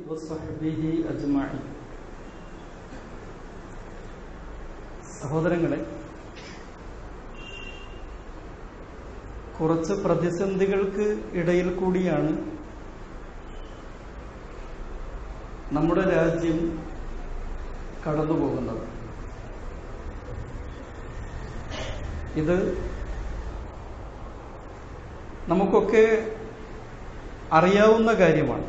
وصحبه أجمعين സഹോദരങ്ങളെ കുറച്ച് പ്രതിസന്ധികൾക്ക് ഇടയിൽ കൂടിയാണ് നമ്മുടെ രാജ്യം കടന്നു പോകുന്നത് ഇത് നമുക്കൊക്കെ അറിയാവുന്ന കാര്യമാണ്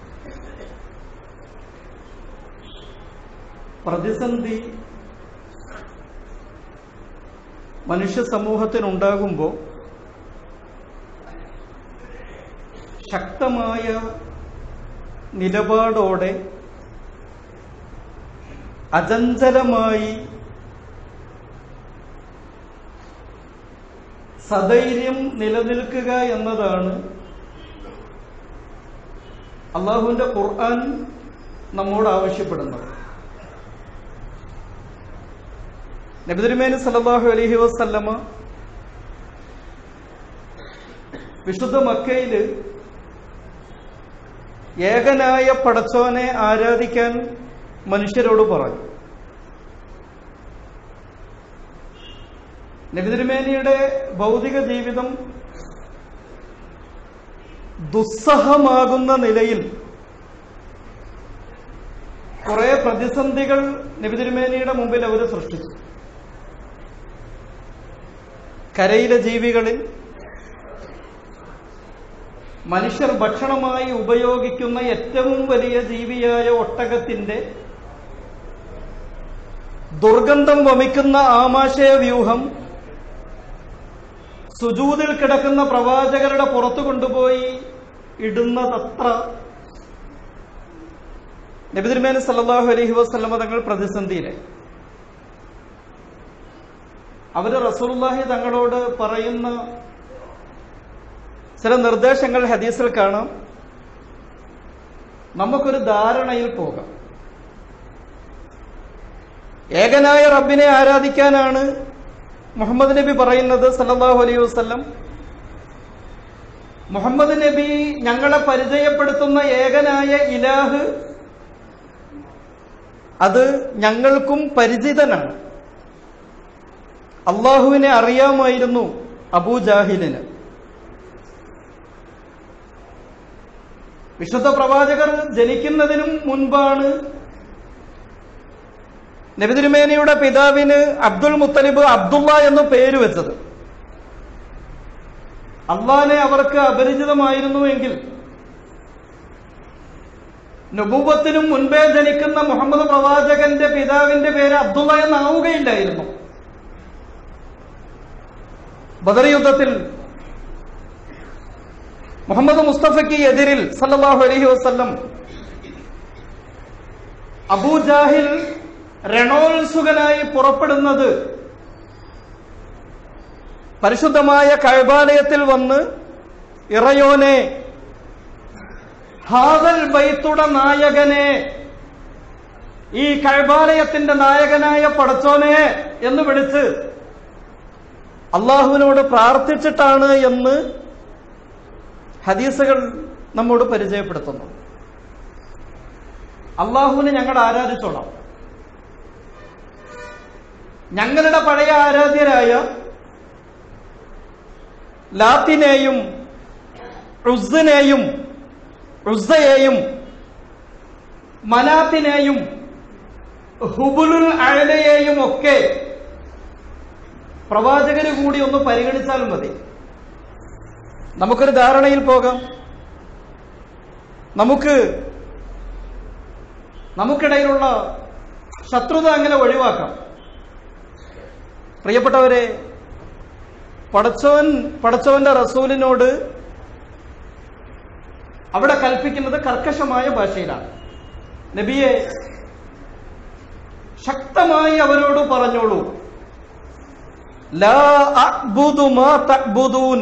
പ്രതിസന്ധി മനുഷ്യ സമൂഹത്തിനുണ്ടാകുമ്പോൾ ശക്തമായ നിലപാടോടെ അചഞ്ചലമായി സധൈര്യം നിലനിൽക്കുക എന്നതാണ് അള്ളാഹുവിന്റെ ഖുർആൻ നമ്മോട് ആവശ്യപ്പെടുന്നത് നബിതിരുമേനി സല്ലല്ലാഹു അലൈഹി വസല്ലമ വിശുദ്ധ മക്കയില് ഏകനായ പടച്ചോനെ ആരാധിക്കാൻ മനുഷ്യരോട് പറഞ്ഞു നബിതിരുമേനിയുടെ ഭൗതിക ജീവിതം ദുസ്സഹമാകുന്ന നിലയിൽ കുറെ പ്രതിസന്ധികൾ നബിതിരുമേനിയുടെ മുമ്പിൽ അവർ സൃഷ്ടിച്ചു കരയിലെ ജീവികളിൽ മനുഷ്യർ ഭക്ഷണമായി ഉപയോഗിക്കുന്ന ഏറ്റവും വലിയ ജീവിയായ ഒട്ടകത്തിന്റെ ദുർഗന്ധം വമിക്കുന്ന ആമാശയ വ്യൂഹം സുജൂതിൽ കിടക്കുന്ന പ്രവാചകരുടെ പുറത്തു കൊണ്ടുപോയി ഇടുന്നതത്ര നബിതിരുമേനി സല്ലാഹു അലഹി വസ്ലമ തങ്ങൾ പ്രതിസന്ധിയിലെ അവര് റസൂലുള്ളാഹി തങ്ങളോട് പറയുന്ന ചില നിർദ്ദേശങ്ങൾ ഹദീസിൽ കാണാം നമുക്കൊരു ധാരണയിൽ പോകാം ഏകനായ റബ്ബിനെ ആരാധിക്കാനാണ് മുഹമ്മദ് നബി പറയുന്നത് സല്ലല്ലാഹു അലൈഹി വസല്ലം മുഹമ്മദ് നബി ഞങ്ങളെ പരിചയപ്പെടുത്തുന്ന ഏകനായ ഇലാഹ് അത് ഞങ്ങൾക്കും പരിചിതനാണ് അള്ളാഹുവിനെ അറിയാമായിരുന്നു അബൂജാഹിലിന് വിശുദ്ധ പ്രവാചകർ ജനിക്കുന്നതിനും മുൻപാണ് നബിതിരുമേനിയുടെ പിതാവിന് അബ്ദുൽ മുത്തലിബ് അബ്ദുള്ള എന്ന് പേര് വെച്ചത് അള്ളാനെ അവർക്ക് അപരിചിതമായിരുന്നുവെങ്കിൽ നുബൂബത്തിനും മുൻപേ ജനിക്കുന്ന മുഹമ്മദ് പ്രവാചകന്റെ പിതാവിന്റെ പേര് അബ്ദുള്ള എന്നാവുകയില്ലായിരുന്നു ബദർ യുദ്ധത്തിൽ മുഹമ്മദ് മുസ്തഫയ്ക്ക് എതിരിൽ സല്ലല്ലാഹു അലൈഹി വസല്ലം അബൂജാഹിൽ രണോത്സുകനായി പുറപ്പെടുന്നത് പരിശുദ്ധമായ കഴബാലയത്തിൽ വന്ന് ഇറയോനെ ഹാദൽ ബൈത്തുടെ നായകനെ ഈ കഴബാലയത്തിന്റെ നായകനായ പടച്ചോനെ എന്ന് വിളിച്ച് അള്ളാഹുവിനോട് പ്രാർത്ഥിച്ചിട്ടാണ് എന്ന് ഹദീസുകൾ നമ്മോട് പരിചയപ്പെടുത്തുന്നു അള്ളാഹുവിനെ ഞങ്ങൾ ആരാധിച്ചോളാം ഞങ്ങളുടെ പഴയ ആരാധ്യരായ ലാത്തിനെയും ഉസ്സിനെയും ഉസ്സയെയും മനാത്തിനെയും ഹുബുലുൽ അഴലയെയും ഒക്കെ പ്രവാചകര് കൂടി ഒന്ന് പരിഗണിച്ചാൽ മതി നമുക്കൊരു ധാരണയിൽ പോകാം നമുക്ക് നമുക്കിടയിലുള്ള ശത്രുത അങ്ങനെ ഒഴിവാക്കാം പ്രിയപ്പെട്ടവരെ പടച്ചോൻ പടച്ചോന്റെ റസൂലിനോട് അവിടെ കൽപ്പിക്കുന്നത് കർക്കശമായ ഭാഷയിലാണ് നബിയെ ശക്തമായി അവരോട് പറഞ്ഞോളൂ ലാ അഅ്ബുദു മാ തഅ്ബുദൂൻ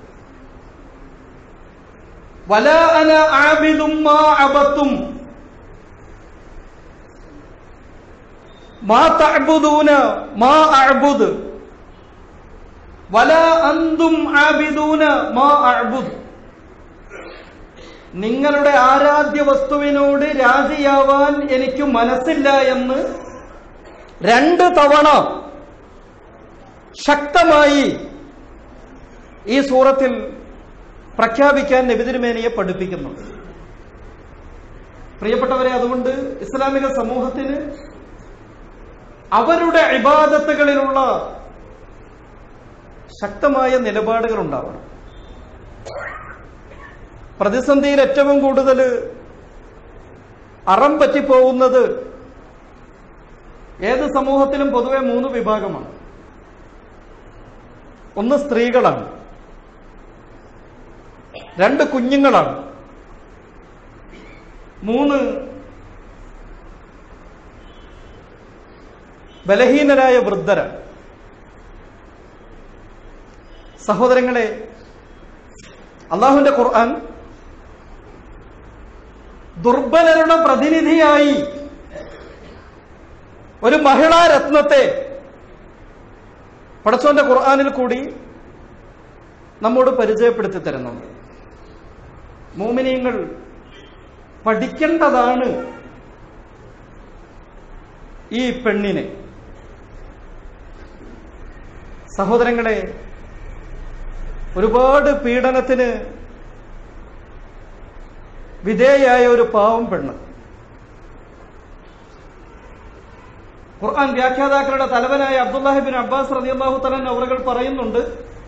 വലാ അന ആബിദും മാ അബത്തും മാ തഅ്ബുദൂന മാ അഅ്ബുദ് വലാ അന്തും ആബിദൂന മാ അഅ്ബുദ് നിങ്ങളുടെ ആരാധ്യ വസ്തുവിനോട് രാജിയാവാൻ എനിക്ക് മനസ്സില്ല എന്ന് രണ്ട് തവണ ശക്തമായി ഈ സൂറത്തിൽ പ്രഖ്യാപിക്കാൻ നബിതിരുമേനിയെ പഠിപ്പിക്കുന്നുണ്ട് പ്രിയപ്പെട്ടവരെ അതുകൊണ്ട് ഇസ്ലാമിക സമൂഹത്തിന് അവരുടെ ഇബാദത്തുകളിലുള്ള ശക്തമായ നിലപാടുകൾ ഉണ്ടാവണം പ്രതിസന്ധിയിൽ ഏറ്റവും കൂടുതൽ അറം പറ്റിപ്പോകുന്നത് ഏത് സമൂഹത്തിലും പൊതുവെ മൂന്ന് വിഭാഗമാണ് ഒന്ന് സ്ത്രീകളാണ് രണ്ട് കുഞ്ഞുങ്ങളാണ് മൂന്ന് ബലഹീനരായ വൃദ്ധരാണ് സഹോദരങ്ങളെ അള്ളാഹുവിന്റെ ഖുർആൻ ദുർബലരുടെ പ്രതിനിധിയായി ഒരു മഹിളാ രത്നത്തെ പടച്ചോന്റെ ഖുർആാനിൽ കൂടി നമ്മോട് പരിചയപ്പെടുത്തി തരുന്നുണ്ട് മോമിനിയങ്ങൾ പഠിക്കേണ്ടതാണ് ഈ പെണ്ണിനെ സഹോദരങ്ങളെ ഒരുപാട് പീഡനത്തിന് വിധേയായ ഒരു പാവം പെണ്ണ് ഖുർആൻ വ്യാഖ്യാതാക്കളുടെ തലവനായ അബ്ദുല്ലാഹിബിൻ അബ്ബാസ് റളിയല്ലാഹു തലൻ അവറുകൾ പറയുന്നുണ്ട്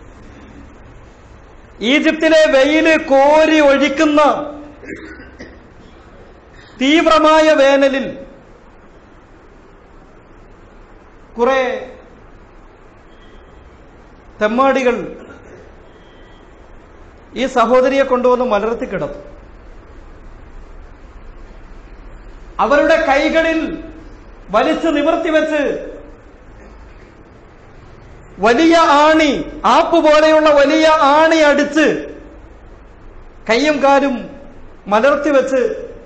ഈജിപ്തിലെ വെയില് കോരി ഒഴിക്കുന്ന തീവ്രമായ വേനലിൽ കുറെ തെമ്മാടികൾ ഈ സഹോദരിയെ കൊണ്ടുവന്ന് മലർത്തി കിടന്നു അവരുടെ കൈകളിൽ വലിച്ചു നിവർത്തി വെച്ച് വലിയ ആണി ആപ്പ് പോലെയുള്ള വലിയ ആണി അടിച്ച് കയ്യും കാലും മലർത്തി വെച്ച്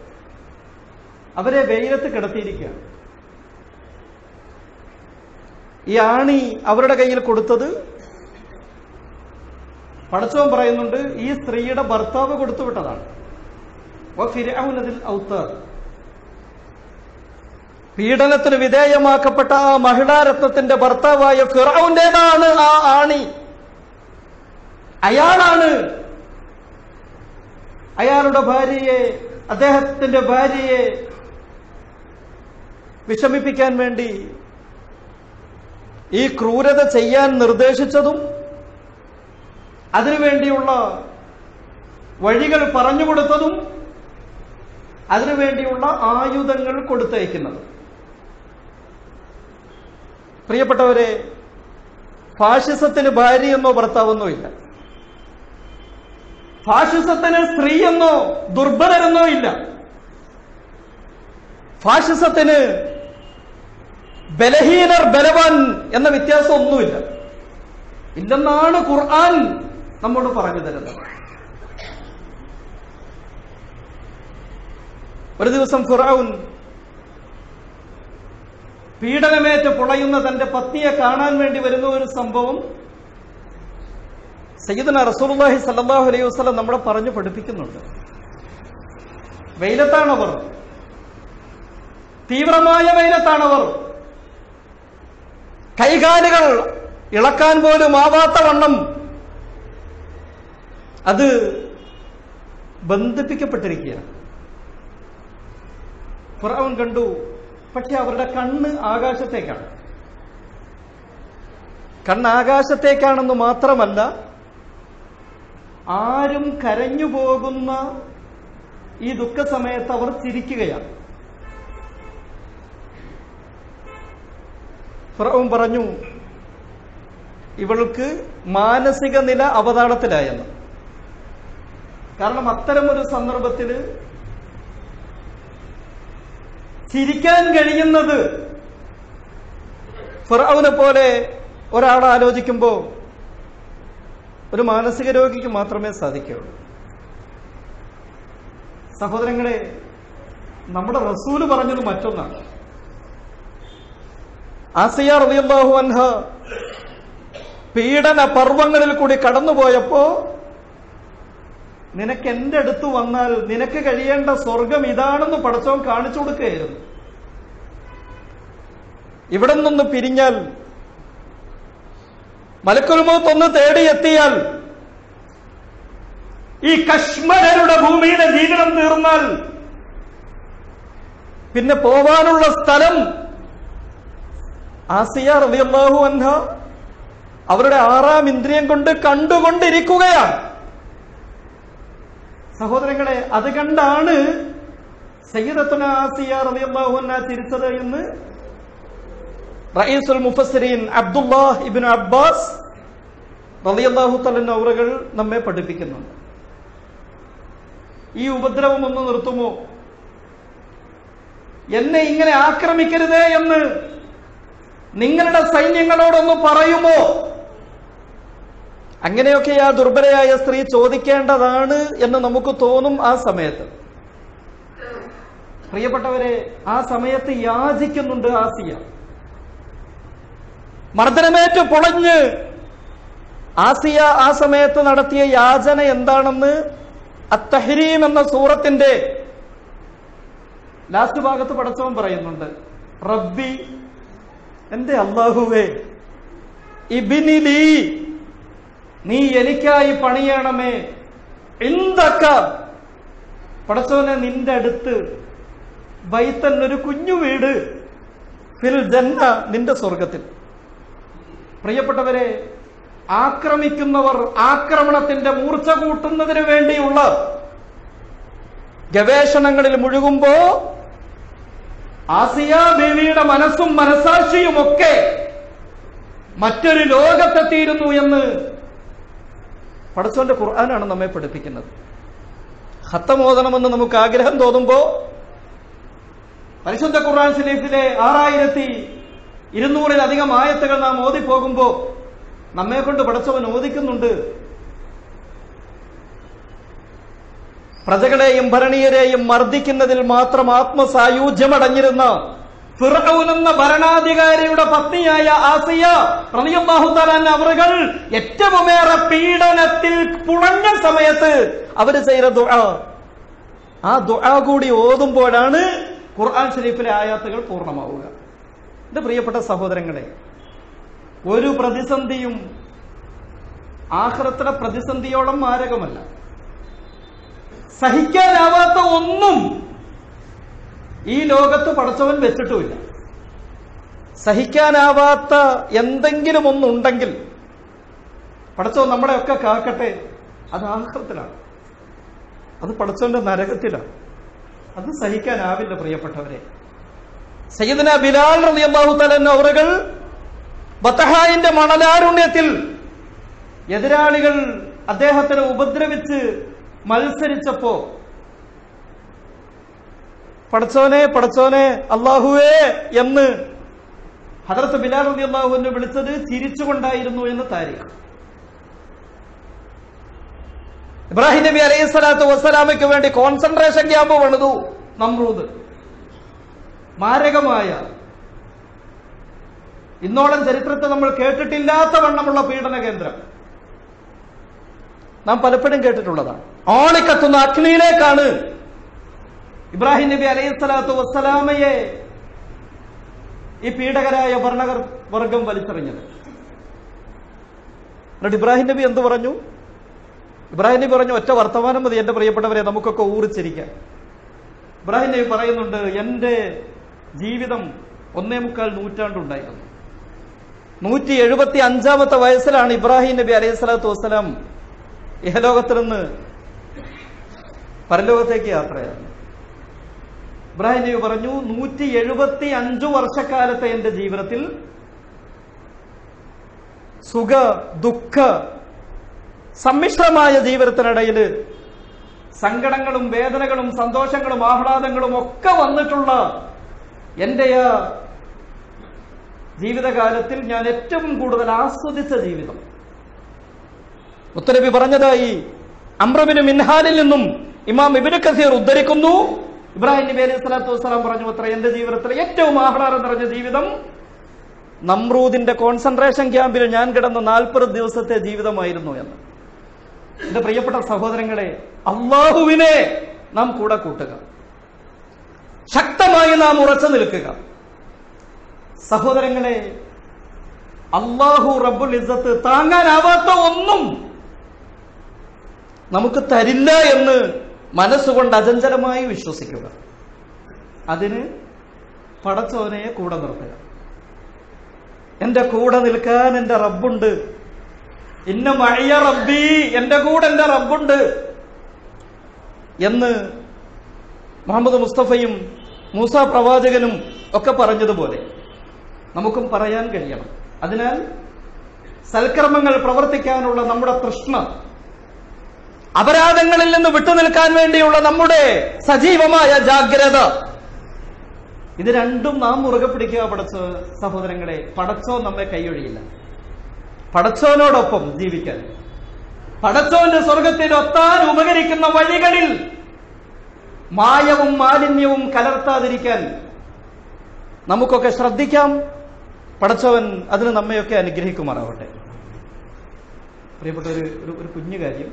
അവരെ വെയിലത്ത് കിടത്തിയിരിക്കുകയാണ് ഈ ആണി അവരുടെ കയ്യിൽ കൊടുത്തത് പടച്ചവൻ പറയുന്നുണ്ട് ഈ സ്ത്രീയുടെ ഭർത്താവ് കൊടുത്തുവിട്ടതാണ് ഫിരൗനതിൽ ഔത്താർ പീഡനത്തിന് വിധേയമാക്കപ്പെട്ട ആ മഹിളാരത്നത്തിന്റെ ഭർത്താവായ ഫിറൌന്റേതാണ് ആ ആണി അയാളാണ് അയാളുടെ ഭാര്യയെ അദ്ദേഹത്തിന്റെ ഭാര്യയെ വിഷമിപ്പിക്കാൻ വേണ്ടി ഈ ക്രൂരത ചെയ്യാൻ നിർദ്ദേശിച്ചതും അതിനുവേണ്ടിയുള്ള വഴികൾ പറഞ്ഞുകൊടുത്തതും അതിനുവേണ്ടിയുള്ള ആയുധങ്ങൾ കൊടുത്തയക്കുന്നതും പ്രിയപ്പെട്ടവരെ ഫാഷിസത്തിന് ഭാര്യയെന്നോ ഭർത്താവെന്നോ ഇല്ല ഫാഷിസത്തിന് സ്ത്രീയെന്നോ ദുർബലരെന്നോ ഇല്ല ഫാഷിസത്തിന് ബലഹീനർ ബലവാൻ എന്ന വ്യത്യാസം ഒന്നുമില്ല ഇല്ലെന്നാണ് ഖുർആൻ നമ്മോട് പറഞ്ഞു തരുന്നത് ഒരു ദിവസം ഫിറൌൻ പീഡനമേറ്റ് പുളയുന്ന തന്റെ പത്നിയെ കാണാൻ വേണ്ടി വരുന്ന ഒരു സംഭവം സയ്യിദന റസൂലുള്ളാഹി സല്ലല്ലാഹു അലൈഹി വസല്ലം നമ്മളെ പറഞ്ഞു പഠിപ്പിക്കുന്നുണ്ട് വെയിലത്താണവർ തീവ്രമായ വെയിലത്താണവർ കൈകാലുകൾ ഇളക്കാൻ പോലും ആവാത്ത വണ്ണം അത് ബന്ധിപ്പിക്കപ്പെട്ടിരിക്കുകയാണ് ഫിറൌൻ കണ്ടു പക്ഷെ അവരുടെ കണ്ണ് ആകാശത്തേക്കാണ് കണ്ണ് ആകാശത്തേക്കാണെന്ന് മാത്രമല്ല ആരും കരഞ്ഞു പോകുന്ന ഈ ദുഃഖസമയത്ത് അവർ ചിരിക്കുകയാണ് ഫിറൌൻ പറഞ്ഞു ഇവൾക്ക് മാനസിക നില അവതാളത്തിലായെന്ന് കാരണം അത്തരമൊരു സന്ദർഭത്തിൽ ചിരിക്കാൻ കഴിയുന്നത് ഫിറൌനെ പോലെ ഒരാൾ ആലോചിക്കുമ്പോൾ ഒരു മാനസിക രോഗിക്ക് മാത്രമേ സാധിക്കുകയുള്ളൂ സഹോദരങ്ങളെ നമ്മുടെ റസൂല് പറഞ്ഞത് മറ്റൊന്നാണ് ആസിയ റളിയല്ലാഹു അൻഹ പീഡന പർവങ്ങളിൽ കൂടി കടന്നുപോയപ്പോ നിനക്ക് എന്റെ അടുത്ത് വന്നാൽ നിനക്ക് കഴിയേണ്ട സ്വർഗം ഇതാണെന്ന് പടച്ചവൻ കാണിച്ചു കൊടുക്കുകയായിരുന്നു ഇവിടെ നിന്ന് പിരിഞ്ഞാൽ മലക്കുൽമൂത്ത് ഒന്ന് തേടിയെത്തിയാൽ ഈ കശ്മലരുടെ ഭൂമിയിലെ ജീവിതം തീർന്നാൽ പിന്നെ പോവാനുള്ള സ്ഥലം ആസിയ റളിയല്ലാഹു അൻഹ അവരുടെ ആറാം ഇന്ദ്രിയം കൊണ്ട് കണ്ടുകൊണ്ടിരിക്കുകയാണ് സഹോദരങ്ങളെ അത് കണ്ടാണ് സയ്യിദത്തുന ആസിയ റളിയല്ലാഹു അൻഹ തിരിച്ചത് എന്ന് റയീസുൽ മുഫസ്സിരീൻ അബ്ദുല്ലാഹ് ഇബ്നു അബ്ബാസ് റളിയല്ലാഹു തആല അവറുകൾ നമ്മെ പഠിപ്പിക്കുന്നുണ്ട് ഈ ഉപദ്രവം ഒന്ന് നിർത്തുമോ എന്നെ ഇങ്ങനെ ആക്രമിക്കരുതേ എന്ന് നിങ്ങളുടെ സൈന്യങ്ങളോടൊന്ന് പറയുമോ അങ്ങനെയൊക്കെ ആ ദുർബലയായ സ്ത്രീ ചോദിക്കേണ്ടതാണ് എന്ന് നമുക്ക് തോന്നും ആ സമയത്ത് പ്രിയപ്പെട്ടവരെ ആ സമയത്ത് യാചിക്കുന്നുണ്ട് ആസിയ മർദ്ദനമേറ്റ് പൊളഞ്ഞ് ആസിയ ആ സമയത്ത് നടത്തിയ യാചന എന്താണെന്ന് അത്തഹരീം എന്ന സൂറത്തിന്റെ ലാസ്റ്റ് ഭാഗത്ത് പടച്ചവൻ പറയുന്നുണ്ട് റബ്ബി എന്റെ അള്ളാഹുവേ ഇബിനിലി നീ എനിക്കായി പണിയണമേ എന്തൊക്ക പടച്ചവനെ നിന്റെ അടുത്ത് ബൈത്തൻ ഒരു കുഞ്ഞു വീട് ഫിൽ ജന്ന നിന്റെ സ്വർഗത്തിൽ പ്രിയപ്പെട്ടവരെ ആക്രമിക്കുന്നവർ ആക്രമണത്തിന്റെ മൂർച്ച കൂട്ടുന്നതിന് വേണ്ടിയുള്ള ഗവേഷണങ്ങളിൽ മുഴുകുമ്പോ ആസിയ ബേബിയുടെ മനസ്സും മനസാക്ഷിയും ഒക്കെ മറ്റൊരു ലോകത്തെത്തിയിരുന്നു എന്ന് പടച്ചോന്റെ ഖുർആനാണ് നമ്മെ പഠിപ്പിക്കുന്നത് ഹത്തമോദനമെന്ന് നമുക്ക് ആഗ്രഹം തോന്നുമ്പോ പരിശുദ്ധ ഖുർആൻ ഷരീഫിലെ ആറായിരത്തി ഇരുന്നൂറിലധികം ആയത്തുകൾ നാം ഓതിപ്പോകുമ്പോ നമ്മെ കൊണ്ട് പടച്ചവൻ ഓദിക്കുന്നുണ്ട് പ്രജകളെയും ഭരണീയരെയും മർദ്ദിക്കുന്നതിൽ മാത്രം ആത്മസായൂജ്യമടഞ്ഞിരുന്ന ഫിറൌൻ എന്ന ഭരണാധികാരിയുടെ പത്നിയായ ആസിയ റളിയല്ലാഹുതലാൻ അവറുകൾ ഏറ്റവുമേറെ പീഡനത്തിൽ പുളഞ്ഞ സമയത്ത് അവര് ചെയ്ത ദുആ ആ ദുആ കൂടി ഓതുമ്പോഴാണ് ഖുർആൻ ഷരീഫിലെ ആയാത്തുകൾ പൂർണ്ണമാവുക എന്റെ പ്രിയപ്പെട്ട സഹോദരങ്ങളെ ഒരു പ്രതിസന്ധിയും ആഹ്റത്തിലെ പ്രതിസന്ധിയോളം മാരകമല്ല സഹിക്കാനാവാത്ത ഒന്നും ഈ ലോകത്ത് പടച്ചവൻ വെച്ചിട്ടുമില്ല സഹിക്കാനാവാത്ത എന്തെങ്കിലും ഒന്നുണ്ടെങ്കിൽ പടച്ചവൻ നമ്മളെയൊക്കെ കാക്കട്ടെ അത് ആഹ്റത്തിലാണ് അത് പടച്ചവന്റെ നരകത്തിലാണ് അത് സഹിക്കാനാവില്ല പ്രിയപ്പെട്ടവരെ സയ്യിദന ബിലാൽ റളിയല്ലാഹു തആല അവറുകൾ ബത്തഹായിന്റെ മണലാരുണ്യത്തിൽ എതിരാളികൾ അദ്ദേഹത്തിനെ ഉപദ്രവിച്ച് മത്സരിച്ചപ്പോ പടച്ചോനെ പടച്ചോനെ അള്ളാഹുവേ എന്ന് ഹദർത്ത് ബിലാൽ റബി അള്ളാഹുവിനെ വിളിച്ചത് ചിരിച്ചുകൊണ്ടായിരുന്നു എന്ന് താരിഖ് ഇബ്രാഹിം നബി അലൈഹി സ്വലാത്തു വസ്സലാമയ്ക്ക് വേണ്ടി കോൺസെൻട്രേഷൻ ക്യാമ്പ് പണിതു നമ്രൂദ് മാരകമായ ഇന്നോളം ചരിത്രത്തെ നമ്മൾ കേട്ടിട്ടില്ലാത്ത വണ്ണമുള്ള പീഡന കേന്ദ്രം നാം പലപ്പോഴും കേട്ടിട്ടുള്ളതാണ് ആളിക്കത്തുന്ന അഗ്നിയിലേക്കാണ് ഇബ്രാഹിം നബി അലൈഹി സ്വലാത്തു വസ്സലാമയെ ഈ പീഡകരായ ഭരണകർ വർഗം വലിച്ചെറിഞ്ഞത് എന്നിട്ട് ഇബ്രാഹിം നബി എന്ത് പറഞ്ഞു ഇബ്രാഹിം നബി പറഞ്ഞു ഒറ്റ വർത്തമാനം മതി എന്റെ പ്രിയപ്പെട്ടവരെ നമുക്കൊക്കെ ഊറിച്ചിരിക്കാൻ ഇബ്രാഹിം നബി പറയുന്നുണ്ട് എന്റെ ജീവിതം ഒന്നേ മുക്കാൽ നൂറ്റാണ്ടുണ്ടായിരുന്നു നൂറ്റി എഴുപത്തി അഞ്ചാമത്തെ വയസ്സിലാണ് ഇബ്രാഹിം നബി അലൈഹി സ്വലാത്തു വസ്സലാം ഇഹലോകത്തിൽ നിന്ന് പരലോകത്തേക്ക് യാത്രയാണ് ഇബ്രാഹിം നബി പറഞ്ഞു നൂറ്റി എഴുപത്തി അഞ്ചു വർഷക്കാലത്തെ എന്റെ ജീവിതത്തിൽ സുഖ ദുഃഖ സമ്മിശ്രമായ ജീവിതത്തിനിടയിൽ സങ്കടങ്ങളും വേദനകളും സന്തോഷങ്ങളും ആഹ്ലാദങ്ങളും ഒക്കെ വന്നിട്ടുള്ള എന്റെ ആ ജീവിതകാലത്തിൽ ഞാൻ ഏറ്റവും കൂടുതൽ ആസ്വദിച്ച ജീവിതം ഉത്തരബി പറഞ്ഞതായി അമ്രബിന് മിൻഹാലിൽ നിന്നും ഇമാം ഇബിന് കസീർ ഉദ്ധരിക്കുന്നു ഇബ്രാഹിം നബി അലൈഹി സ്വലാത്തു വസ്സലാം പറഞ്ഞു അത്ര എന്റെ ജീവിതത്തിലെ ഏറ്റവും ആഹ്ലാദം നിറഞ്ഞ ജീവിതം നമ്രൂദിന്റെ കോൺസെൻട്രേഷൻ ക്യാമ്പിൽ ഞാൻ കിടന്ന നാൽപ്പത് ദിവസത്തെ ജീവിതമായിരുന്നു എന്ന് എന്റെ പ്രിയപ്പെട്ട സഹോദരങ്ങളെ അള്ളാഹുവിനെ നാം കൂടെ കൂട്ടുക ശക്തമായി നാം ഉറച്ചു നിൽക്കുക സഹോദരങ്ങളെ അള്ളാഹു റബ്ബുൽ ഇസ്സത്ത് താങ്ങാനാവാത്ത ഒന്നും നമുക്ക് തരില്ല എന്ന് മനസ്സുകൊണ്ട് അചഞ്ചലമായി വിശ്വസിക്കുക അതിന് പടച്ചോനെ കൂടെ നിർത്തുക എന്റെ കൂടെ നിൽക്കാൻ എന്റെ റബ്ബുണ്ട് ഇന്ന മഴയ റബ്ബി എന്റെ കൂടെ എന്റെ റബ്ബുണ്ട് എന്ന് മുഹമ്മദ് മുസ്തഫയും മൂസ പ്രവാചകനും ഒക്കെ പറഞ്ഞതുപോലെ നമുക്കും പറയാൻ കഴിയണം അതിനാൽ സൽക്കർമ്മങ്ങൾ പ്രവർത്തിക്കാനുള്ള നമ്മുടെ തൃഷ്ണ അപരാധങ്ങളിൽ നിന്ന് വിട്ടുനിൽക്കാൻ വേണ്ടിയുള്ള നമ്മുടെ സജീവമായ ജാഗ്രത ഇത് രണ്ടും നാം മുറുകെ പിടിക്കുക പടച്ചോ സഹോദരങ്ങളെ പടച്ചോ നമ്മെ കൈയൊഴിയില്ല പടച്ചോനോടൊപ്പം ജീവിക്കാൻ പടച്ചോന്റെ സ്വർഗത്തിൽ ഒത്താൻ ഉപകരിക്കുന്ന വഴികളിൽ മായവും മാലിന്യവും കലർത്താതിരിക്കാൻ നമുക്കൊക്കെ ശ്രദ്ധിക്കാം പടച്ചവൻ അതിന് നമ്മയൊക്കെ അനുഗ്രഹിക്കുമാറാവട്ടെ പ്രിയപ്പെട്ട ഒരു ഒരു- ഒരു കുഞ്ഞു കാര്യം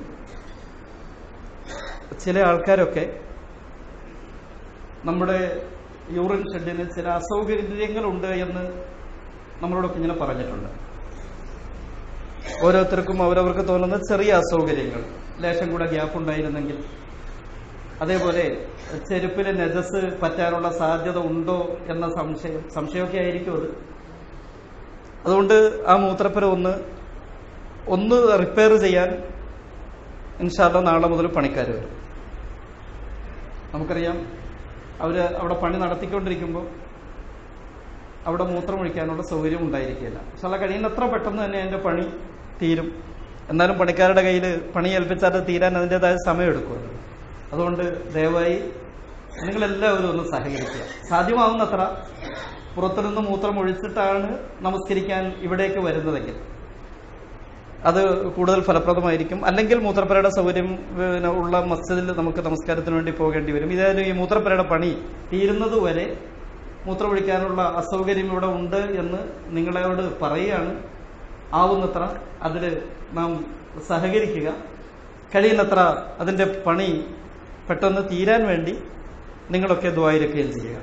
ചില ആൾക്കാരൊക്കെ നമ്മുടെ യൂറിൻ ഷെഡിന് ചില അസൗകര്യങ്ങളുണ്ട് എന്ന് നമ്മളോടൊക്കെ ഇങ്ങനെ പറഞ്ഞിട്ടുണ്ട് ഓരോരുത്തർക്കും അവരവർക്ക് തോന്നുന്ന ചെറിയ അസൗകര്യങ്ങൾ ലേശം കൂടെ ഗ്യാപ്പ് ഉണ്ടായിരുന്നെങ്കിൽ അതേപോലെ ചെരുപ്പിലെ നജസ് പറ്റാനുള്ള സാധ്യത ഉണ്ടോ എന്ന സംശയം സംശയമൊക്കെ ആയിരിക്കും അത് അതുകൊണ്ട് ആ മൂത്രപ്പുര ഒന്ന് ഒന്ന് റിപ്പയർ ചെയ്യാൻ ഇൻഷാല്ല നാളെ മുതൽ പണിക്കാർ വരും നമുക്കറിയാം അവര് അവിടെ പണി നടത്തിക്കൊണ്ടിരിക്കുമ്പോൾ അവിടെ മൂത്രമൊഴിക്കാനുള്ള സൗകര്യം ഉണ്ടായിരിക്കില്ല പക്ഷെ കഴിയുന്നത്ര പെട്ടെന്ന് തന്നെ അതിന്റെ പണി തീരും എന്നാലും പണിക്കാരുടെ കയ്യിൽ പണി ഏൽപ്പിച്ചാൽ അത് തീരാൻ അതിൻ്റെതായ സമയമെടുക്കുമല്ലോ അതുകൊണ്ട് ദയവായി നിങ്ങളെല്ലാവരും ഒന്ന് സഹകരിക്കുക സാധ്യമാവുന്നത്ര പുറത്തുനിന്ന് മൂത്രം ഒഴിച്ചിട്ടാണ് നമസ്കരിക്കാൻ ഇവിടേക്ക് വരുന്നതെങ്കിൽ അത് കൂടുതൽ ഫലപ്രദമായിരിക്കും അല്ലെങ്കിൽ മൂത്രപ്പുരയുടെ സൗകര്യം പിന്നെ ഉള്ള മസ്ജിദിൽ നമുക്ക് നമസ്കാരത്തിന് വേണ്ടി പോകേണ്ടി വരും ഇതായാലും ഈ മൂത്രപ്പുരയുടെ പണി തീരുന്നത് വരെ മൂത്രമൊഴിക്കാനുള്ള അസൗകര്യം ഇവിടെ ഉണ്ട് എന്ന് നിങ്ങളോട് പറയുകയാണ് ആവുന്നത്ര അതിൽ നാം സഹകരിക്കുക കഴിയുന്നത്ര അതിന്റെ പണി പെട്ടെന്ന് തീരാൻ വേണ്ടി നിങ്ങളൊക്കെ ദ്വായിരിക്കുകയും ചെയ്യുക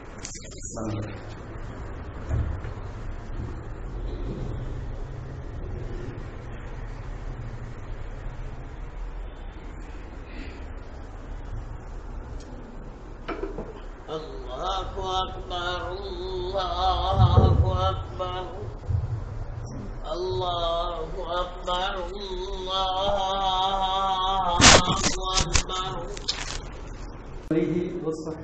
الله أكبر الله أكبر الله أكبر الله أكبر عليه وصحبه